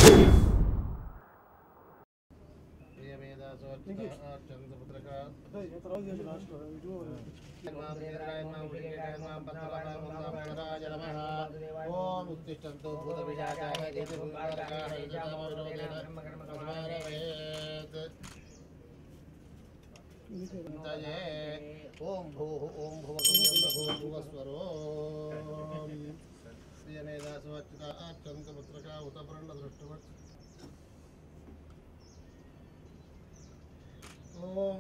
ఓం ఉత్తిష్టంతో భూత విశాఖాయ ఓం భూ ఓం భువస్వరో శ్రీయమేదాసువచ్యుతాచంద్రపుత్రక ఉతపర్ణ దృష్టవత్ ఓం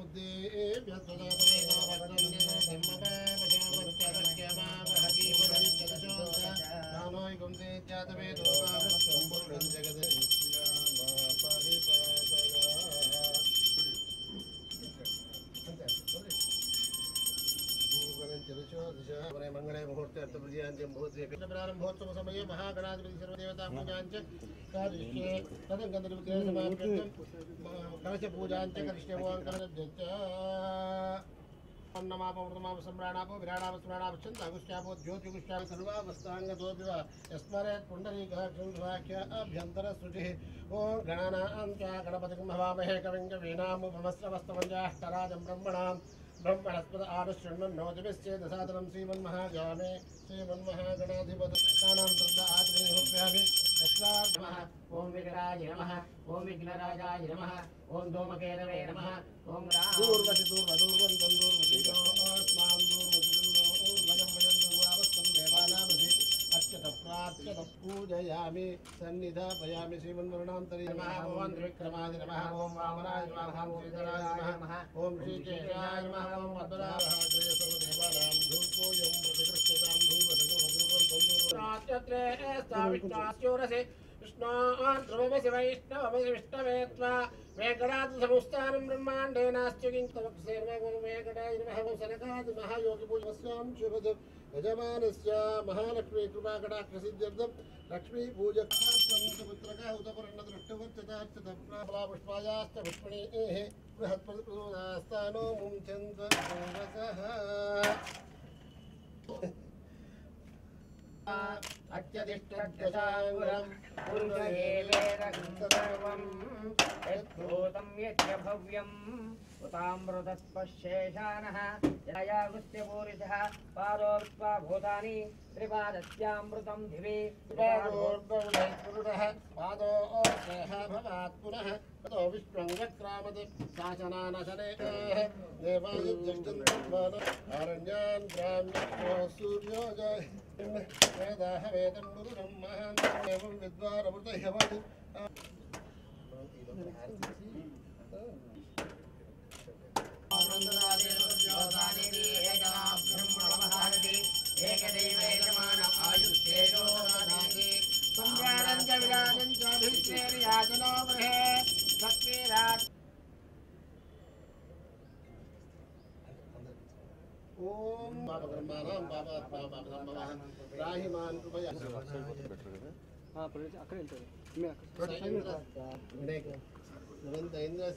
మంగళే ముహూర్తే అర్థప్రజయాంత్యం ముహూర్తే ప్రారంభోత్సవ సమయే మహాగణాధిపతి సర్వదేవతా పూజాంచ కార్యే తదం గంధర్వతే సమాప్తం కలశ పూజాంచ కరిష్యమోంకరజ్జ అన్నమాపమృతమాప సంప్రాణాపో విరాణాప స్మరణాపచ్చంత అగుష్యాపో జ్యోతిగుష్యా సర్వావస్థాంగతోపివ యస్మరేత్ పుండరీకాక్ష అభ్యంతర శృతి ఓం గణానాం చ గణపతిం హవామహే కవిం కవీనాముపమస్రవస్తమంజాష్టరాజం బ్రహ్మణాం బ్రహ్మణస్పద ఆరుష్యన్నోజమిశ్చేదసాదనం శ్రీమన్మహాగామే శ్రీమన్మహాగణాధిపతానాం శబ్ద ఆత్మీయోప్యామి యస్మాద్మః ఓం వికటాయ నమః ఓం విఘ్నరాజాయ నమః ఓం ధూమకేతవే నమః ఓం దూర్వసి దూర్వ దూర్వంతం దూర్వసి స్మాం దూర్వసి వయం వయం దూర్వావస్థం దేవానామసి అత్యత ప్రార్చత పూజయామి సన్నిధాపయామి శ్రీమన్మరణాంతరి నమః ఓం త్రివిక్రమాది నమః ఓం వామనాయ నమః ఓం శ్రీధరాయ నమః ఓం శ్రీకేశాయ నమః ఓం పద్మనాభాయ సర్వదేవానాం ధూపోయం ప్రతికృష్యతాం ధూపసే విష్ణాన్ ధ్రువమసి వైష్ణవమసి విష్ణవే త్వా వేకడాది సముస్థానం బ్రహ్మాండే నాస్తి కింతమక్షేర్మగం వేకడాయ నమః సనకాది మహాయోగి పూజస్యాం శుభద యజమానస్య మహాలక్ష్మీ కృపాకటాక్ష సిద్ధ్యర్థం లక్ష్మీ పూజకాపుత్రక ఉదపరణ దృష్టవచ్చతార్చత పుష్పాయాశ్చ పుష్పణీః బృహత్పతిప్రసూనాస్తానో ముంచంత అత్యధిష్టం పురుషేవేదం యద్భూతం యజ్ఞ భవ్యం ఉతామృతస్పశేషానః జయాగుస్త్యపూరిషः పాదో విశ్వా భూతాని త్రిపాదస్యామృతం దివి భవాత్ పునః తతో విశ్వం వ్యక్రామతి శాసనానశనే దేవాయుజ్జంతుమారణ్యాన్ గ్రామ్యో సూర్యో వేదాహ వేదం ముదురం మహాన్ ఏవం విద్వారమృతయవతి ఓం బాబబ్రహ్మాణం బాబాత్మా బాబధమ్మవః రాహిమాన్ కృపయా దురంత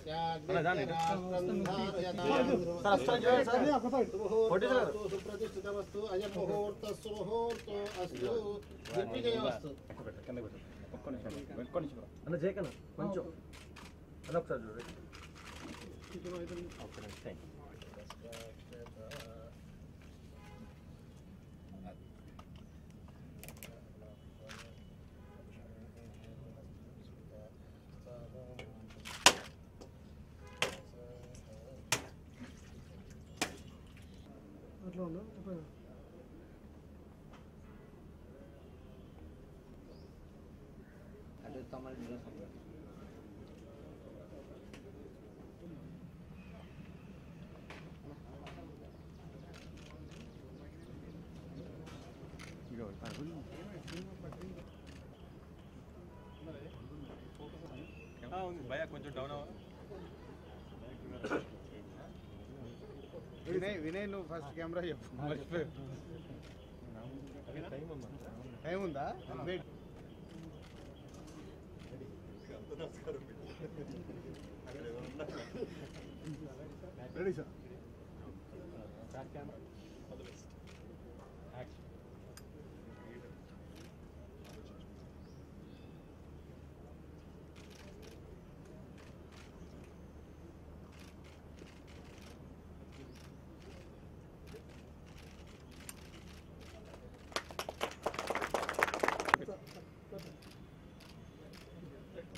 ఇంద్రస్యాగ్నిరాష్ట్రం సుప్రతిష్ఠితమస్తు అయం ముహూర్త సుముహూర్తో అస్తు దిగ్విజయమస్తు అన్న జయకన్న కొంచెం అన్న ఒకసారి చూడండి అట్లా ఉందా చెప్పండి భయ కొంచెం డౌన్ అవ్వ వినయ్ వినయ్ నువ్వు ఫస్ట్ కెమెరా చెప్పు మర్చిపోయి టైం ఉందా వెయిట్ రెడీ సార్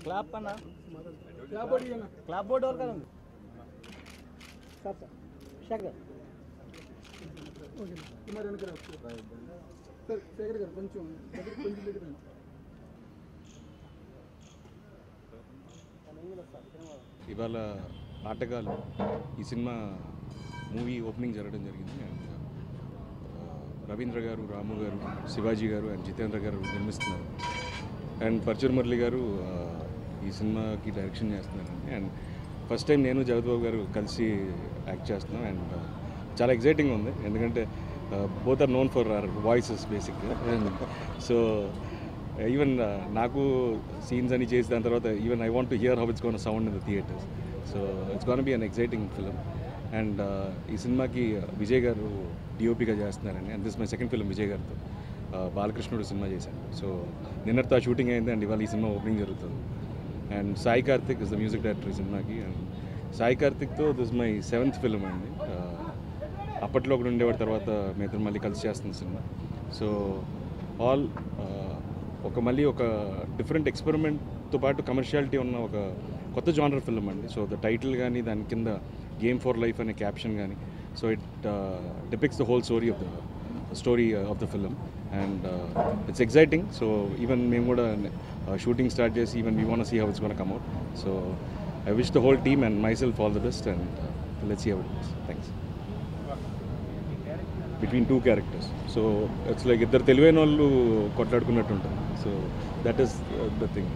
క్లాప్ అన్న క్లాప్ బోర్డు క్లాప్ బోర్డు వరకు ఉంది సార్ సార్ శేఖర్ కుమార్ వెనక రా. సార్ శేఖర్ గారు కొంచెం దగ్గర కొంచెం దగ్గర రండి. ఇవాళ ఆటగాళ్ళు ఈ సినిమా మూవీ ఓపెనింగ్ జరగడం జరిగింది అండ్ రవీంద్ర గారు రాము గారు శివాజీ గారు అండ్ జితేంద్ర గారు నిర్మిస్తున్నారు అండ్ పర్చూర్ మురళి గారు ఆ, ఈ సినిమాకి డైరెక్షన్ చేస్తున్నారండి అండ్ ఫస్ట్ టైం నేను జగత్ బాబు గారు కలిసి యాక్ట్ చేస్తున్నాం అండ్ చాలా ఎగ్జైటింగ్ ఉంది ఎందుకంటే both are known for our voices బేసిక్గా అండ్ సో ఈవెన్ నాకు సీన్స్ అని చేసి దాని తర్వాత even I want to hear how it's gonna sound in the theatres so it's gonna be an exciting film and ఈ సినిమాకి విజయ్ గారు డిఓపిగా చేస్తున్నారండి and this my second film Vijay గారితో Uh, బాలకృష్ణుడు సినిమా చేశాను సో నిన్నటితో షూటింగ్ అయింది అండ్ ఇవాళ ఈ సినిమా ఓపెనింగ్ జరుగుతుంది and Sai Karthik is the music director ఈ సినిమాకి అండ్ సాయి కార్తిక్తో దిస్ మై సెవెంత్ ఫిలిం అండి Uh, అప్పట్లో ఒకటి ఉండేవాడి తర్వాత మీ ఇద్దరు మళ్ళీ కలిసి చేస్తున్న సినిమా సో ఆల్ ఒక మళ్ళీ ఒక డిఫరెంట్ ఎక్స్పెరిమెంట్తో పాటు కమర్షియాలిటీ ఉన్న ఒక కొత్త జానర్ ఫిల్మ్ అండి సో ద టైటిల్ కానీ దాని కింద గేమ్ ఫర్ లైఫ్ అనే క్యాప్షన్ కానీ so it depicts the whole story of the story of the film and it's exciting so even మేము కూడా షూటింగ్ స్టార్ట్ చేసి even we want see how it's gonna come out so I wish the whole team and myself all the best and let's see how it thanks between two characters so it's like ఇద్దరు తెలివైన వాళ్ళు కొట్లాడుకున్నట్టు ఉంటుంది so that is the thing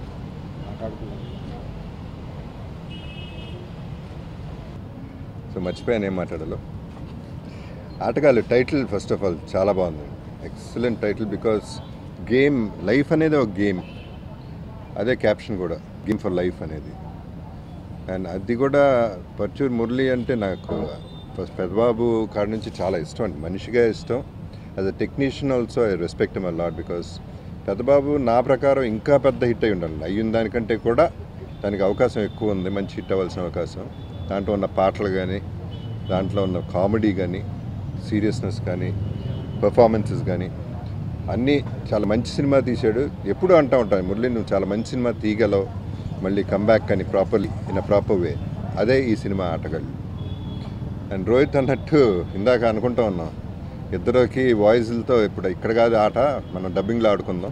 so మర్చిపోయాను ఏం మాట్లాడాలో ఆటగాళ్ళు title first of all చాలా బాగుంది excellent title because game life అనేది ఒక గేమ్ అదే క్యాప్షన్ కూడా గేమ్ ఫర్ లైఫ్ అనేది అండ్ అది కూడా పర్చూర్ మురళి అంటే నాకు ఫస్ట్ పెద్దబాబు కాడ నుంచి చాలా ఇష్టం అండి మనిషిగా ఇష్టం as a technician also I respect my lot because Peddababu నా ప్రకారం ఇంకా పెద్ద హిట్ అయి ఉండాలి అయ్యిన దానికంటే కూడా దానికి అవకాశం ఎక్కువ ఉంది మంచి హిట్ అవ్వాల్సిన అవకాశం దాంట్లో ఉన్న పాటలు కానీ దాంట్లో ఉన్న కామెడీ కానీ సీరియస్నెస్ కానీ పర్ఫార్మెన్సెస్ కానీ అన్నీ చాలా మంచి సినిమా తీశాడు ఎప్పుడూ అంటూ ఉంటాను మురళి నువ్వు చాలా మంచి సినిమా తీయగలవు మళ్ళీ కమ్బ్యాక్ కానీ properly in a proper way అదే ఈ సినిమా ఆటగాళ్ళు అండ్ రోహిత్ అన్నట్టు ఇందాక అనుకుంటా ఉన్నాం ఇద్దరికి వాయిస్లతో ఇప్పుడు ఇక్కడ కాదు ఆట మనం డబ్బింగ్లో ఆడుకుందాం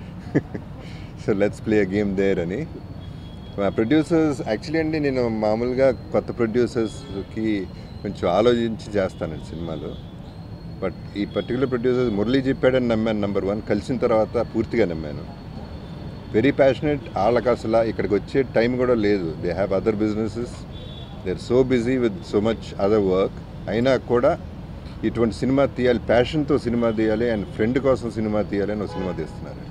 so let's play a game there అని మా ప్రొడ్యూసర్స్ యాక్చువల్లీ అండి నేను మామూలుగా కొత్త ప్రొడ్యూసర్స్కి కొంచెం ఆలోచించి చేస్తానండి సినిమాలు బట్ ఈ పర్టికులర్ ప్రొడ్యూసర్స్ మురళీ చెప్పాడని నమ్మాను నెంబర్ వన్ కలిసిన తర్వాత పూర్తిగా నమ్మాను వెరీ ప్యాషనెట్ వాళ్ళకి అసలు ఇక్కడికి వచ్చే టైం కూడా లేదు they have other businesses they are so busy with so much other work అయినా కూడా ఇటువంటి సినిమా తీయాలి ప్యాషన్తో సినిమా తీయాలి అండ్ ఫ్రెండ్ కోసం సినిమా తీయాలి అని ఒక సినిమా తీస్తున్నారు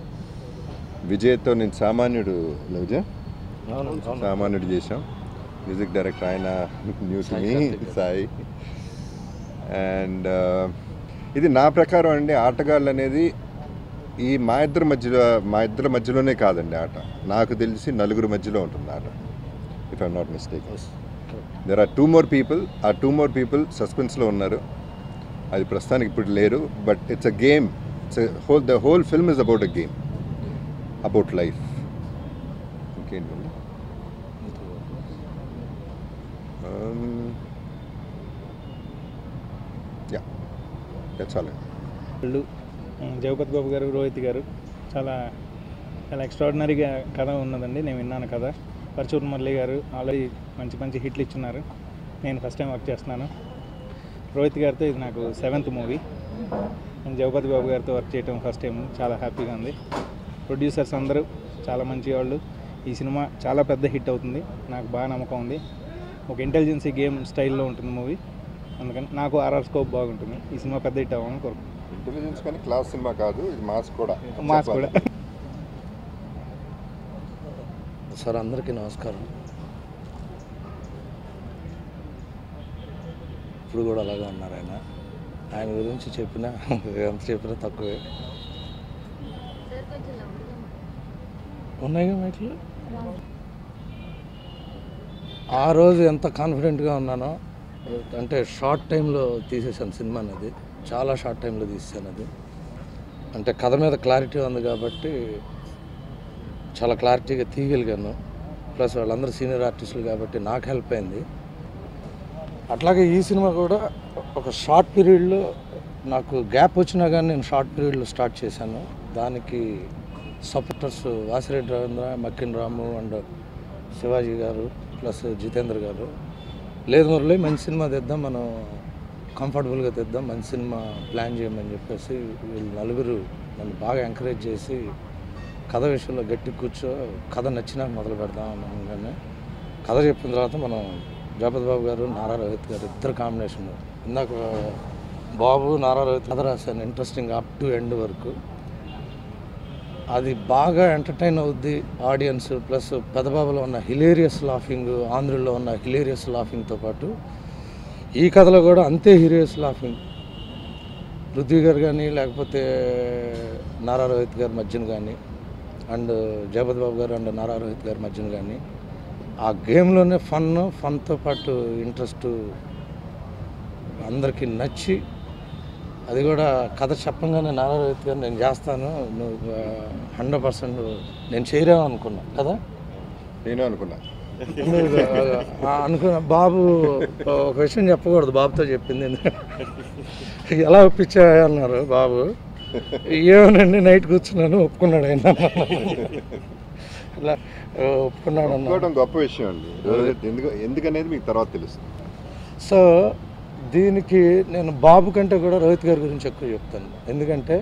విజయ్తో నేను సామాన్యుడు ఇలా విజయ్ సామాన్యుడు చేశాం మ్యూజిక్ డైరెక్టర్ ఆయన new to me Sai and ఇది నా ప్రకారం అండి ఆటగాళ్ళు అనేది ఈ మా ఇద్దరి మధ్యలో మా ఇద్దరి మధ్యలోనే కాదండి ఆట నాకు తెలిసి నలుగురు మధ్యలో ఉంటుంది ఆట if I'm not mistake there are two more people ఆ టూ మోర్ పీపుల్ సస్పెన్స్లో ఉన్నారు అది ప్రస్తుతానికి ఇప్పుడు లేరు but it's a game it's whole the whole film is about a game about life ఇంకేంటండి యా దట్స్ ఆల్ వాళ్ళు ఉమ్, జగపతి బాబు గారు రోహిత్ గారు చాలా చాలా ఎక్స్ట్రాడినరీగా కథ ఉన్నదండి నేను విన్నాను కథ పరచూరు మురళి గారు ఆల్రెడీ మంచి మంచి హిట్లు ఇచ్చున్నారు నేను ఫస్ట్ టైం వర్క్ చేస్తున్నాను రోహిత్ గారితో ఇది నాకు సెవెంత్ మూవీ నేను జగపతి బాబు గారితో వర్క్ చేయడం ఫస్ట్ టైం చాలా హ్యాపీగా ఉంది ప్రొడ్యూసర్స్ అందరూ చాలా మంచి వాళ్ళు ఈ సినిమా చాలా పెద్ద హిట్ అవుతుంది నాకు బాగా నమ్మకం ఉంది ఒక ఇంటెలిజెన్సీ గేమ్ స్టైల్లో ఉంటుంది మూవీ అందుకని నాకు ఆర్ఆర్ స్కోప్ బాగుంటుంది ఈ సినిమా పెద్ద హిట్ అవ్వాలని కోరుకుంటున్నాను ఇంటెలిజెన్స్ కానీ క్లాస్ సినిమా కాదు ఇది మాస్ కూడా మాస్ కూడా సార్ అందరికీ నమస్కారం ఇప్పుడు కూడా అలాగే ఉన్నారు ఆయన ఆయన గురించి చెప్పినా ఎంత చెప్పినా తక్కువే ఉన్నాయిగా మైట్లు ఆ రోజు ఎంత కాన్ఫిడెంట్గా ఉన్నానో అంటే షార్ట్ టైంలో తీసేసాను సినిమా అనేది చాలా షార్ట్ టైంలో తీసాను అది అంటే కథ మీద క్లారిటీ ఉంది కాబట్టి చాలా క్లారిటీగా తీయగలిగాను ప్లస్ వాళ్ళందరూ సీనియర్ ఆర్టిస్టులు కాబట్టి నాకు హెల్ప్ అయింది అట్లాగే ఈ సినిమా కూడా ఒక షార్ట్ పీరియడ్లో నాకు గ్యాప్ వచ్చినా కానీ నేను షార్ట్ పీరియడ్లో స్టార్ట్ చేశాను దానికి supporters Vasireddy Ravindra Makkina Ramu and Shivaji garu plus Jitendra గారు లేదు మురళి మంచి సినిమా తెద్దాం మనం కంఫర్టబుల్గా తెద్దాం మంచి సినిమా ప్లాన్ చేయమని చెప్పేసి వీళ్ళు నలుగురు నన్ను బాగా ఎంకరేజ్ చేసి కథ విషయంలో గట్టి కూర్చో కథ నచ్చినాక మొదలు పెడదాం అనగానే కథ చెప్పిన తర్వాత మనం జగపతి బాబు గారు నారా రోహిత్ గారు ఇద్దరు కాంబినేషన్ ఇందాక బాబు నారా రోహిత్ కథ రాశాను ఇంట్రెస్టింగ్ అప్ టు ఎండ్ వరకు అది బాగా ఎంటర్టైన్ అవుద్ది ఆడియన్స్ ప్లస్ పెదబాబులో ఉన్న హిలేరియస్ లాఫింగ్ ఆంధ్రలో ఉన్న హిలేరియస్ లాఫింగ్తో పాటు ఈ కథలో కూడా అంతే హిలేరియస్ లాఫింగ్ పృథ్వీ గారు కానీ లేకపోతే నారా రోహిత్ గారి మధ్యన కానీ అండ్ జగపతి బాబు గారు అండ్ నారా రోహిత్ గారి మధ్యన కానీ ఆ గేమ్లోనే ఫన్ ఫన్తో పాటు ఇంట్రెస్ట్ అందరికీ నచ్చి అది కూడా కథ చెప్పంగానే నారా రోహిత్ గారు నేను చేస్తాను నువ్వు హండ్రెడ్ పర్సెంట్ నేను చేయలేము అనుకున్నా కదా నేను అనుకున్నా నువ్వు, ఆ, అనుకున్నా బాబు ఒక విషయం చెప్పకూడదు బాబుతో చెప్పింది ఎలా ఒప్పించా అన్నారు బాబు ఏమోనండి నైట్ కూర్చున్నాను ఒప్పుకున్నాడు ఆయన ఇలా ఒప్పుకున్నాడు అన్నారు ఒప్పుకోవడం గొప్ప విషయం అండి ఎందుకు ఎందుకనేది మీకు తర్వాత తెలుస్తుంది సో దీనికి నేను బాబు కంటే కూడా రోహిత్ గారి గురించి ఎక్కువ చెప్తాను ఎందుకంటే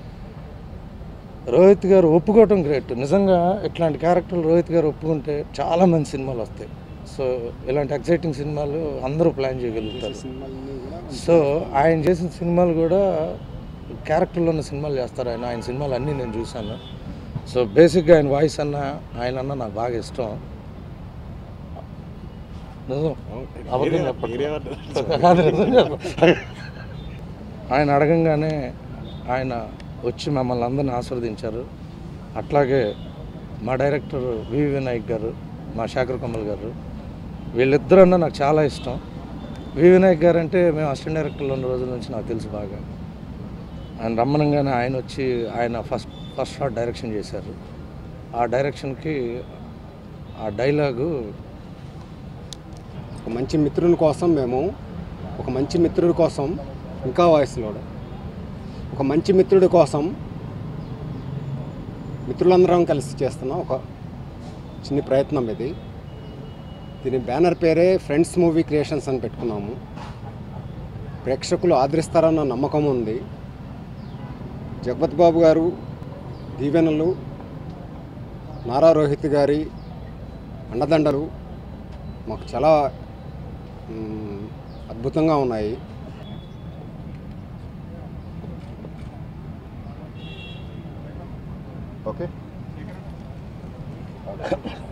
రోహిత్ గారు ఒప్పుకోవటం గ్రేట్ నిజంగా ఇట్లాంటి క్యారెక్టర్లు రోహిత్ గారు ఒప్పుకుంటే చాలా మంచి సినిమాలు వస్తాయి సో ఇలాంటి ఎక్సైటింగ్ సినిమాలు అందరూ ప్లాన్ చేయగలుగుతారు సో ఆయన చేసిన సినిమాలు కూడా క్యారెక్టర్లో ఉన్న సినిమాలు చేస్తారు ఆయన ఆయన సినిమాలు అన్నీ నేను చూశాను సో బేసిక్గా ఆయన వాయిస్ అన్న ఆయన అన్న నాకు బాగా ఇష్టం నిజం అబద్ధం చెప్పట్లేదు. కాదు, నిజం చెప్ప- ఆయన అడగంగానే ఆయన వచ్చి మమ్మల్ని అందరిని ఆస్వాదించారు అట్లాగే మా డైరెక్టర్ వివి వినాయక్ గారు మా శేఖర్ కమల్ గారు వీళ్ళిద్దరన్నా నాకు చాలా ఇష్టం వి వినాయక్ గారు అంటే మేము అసిస్టెంట్ డైరెక్టర్లో ఉన్న రోజుల నుంచి నాకు తెలుసు బాగా ఆయన రమ్మనంగానే ఆయన వచ్చి ఆయన ఫస్ట్ ఫస్ట్ షాట్ డైరెక్షన్ చేశారు ఆ డైరెక్షన్కి ఆ డైలాగు ఒక మంచి మిత్రుని కోసం మేము ఒక మంచి మిత్రుడి కోసం ఇంకా వాయిస్లో ఒక మంచి మిత్రుడి కోసం మిత్రులందరం కలిసి చేస్తున్న ఒక చిన్న ప్రయత్నం ఇది దీని బ్యానర్ పేరే ఫ్రెండ్స్ మూవీ క్రియేషన్స్ అని పెట్టుకున్నాము ప్రేక్షకులు ఆదరిస్తారన్న నమ్మకం ఉంది జగపత్ బాబు గారు దీవెనలు నారా రోహిత్ గారి అండదండలు మాకు చాలా మ్, అద్భుతంగా ఉన్నాయి ఓకే